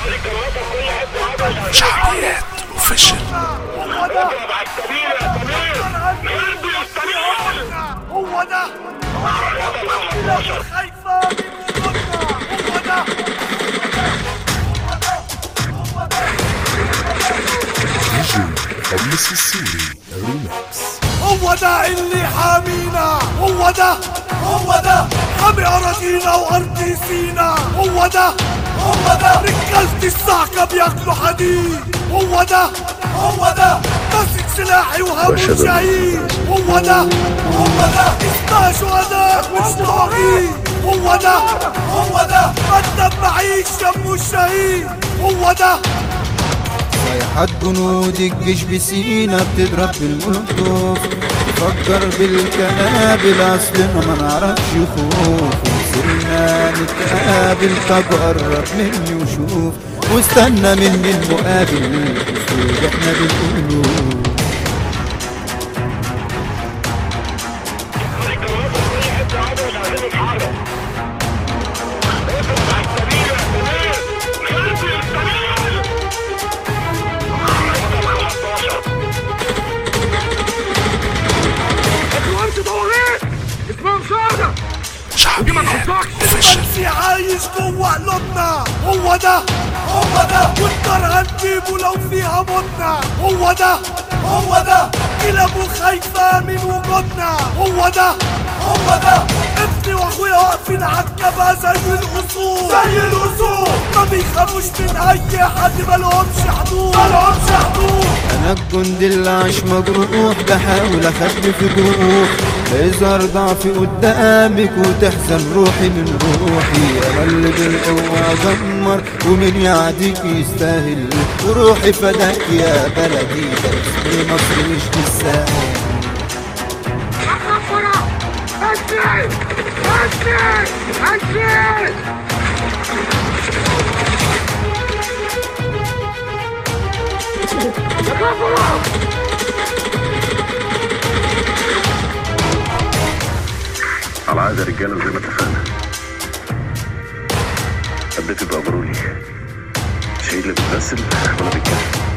شعبيات اوفيشال هو ده هو ده خايفة من وجودنا هو ده دي جي حمص السوري ريمكس هو ده اللي حامينا هو ده هو ده حامي أراضينا وأرض سينا هو ده هو ده رجالة الصعقة بياكلوا حديد هو ده هو ده ماسك سلاحي وهموت وشباب. شهيد هو ده هو ده اسمها شهداء مش طواغيت هو ده هو ده قدم معيش دمه الشهيد هو ده صيحات جنود الجيش بسينا بتضرب بالمولوتوف تفكر بالكنابل اصلنا ما نعرفش خوف وصرنا نتقابل طب قرب مني وشوف واستنى مني المقابل وصول احنا بنقوله شعبيات اوفيشال بس عايش جوه قلوبنا هو ده هو ده والنار هنجيبه لو فيها متنا هو ده هو ده كلابه خايفة من وجودنا هو ده هو ده ابني واخويا واقفين عالكبة زي الأصول زي الأصول ما بيخافوش من أي حد مالهمش حدود مالهمش حدود انا الجندي اللي عاش مجروح بحاول اخبي في جروح يظهر ضعفي قدامك وتحزن روحي من روحي انا اللي بالقوة ادمر ومن يعديك يستاهل وروحي فداك يا بلدي ده اسمي مصر مش بالساهل على عهد يا رجاله زي ما اتفقنا حبيت تبقى برولي شهيد اللي بتغسل ولا بيتكلم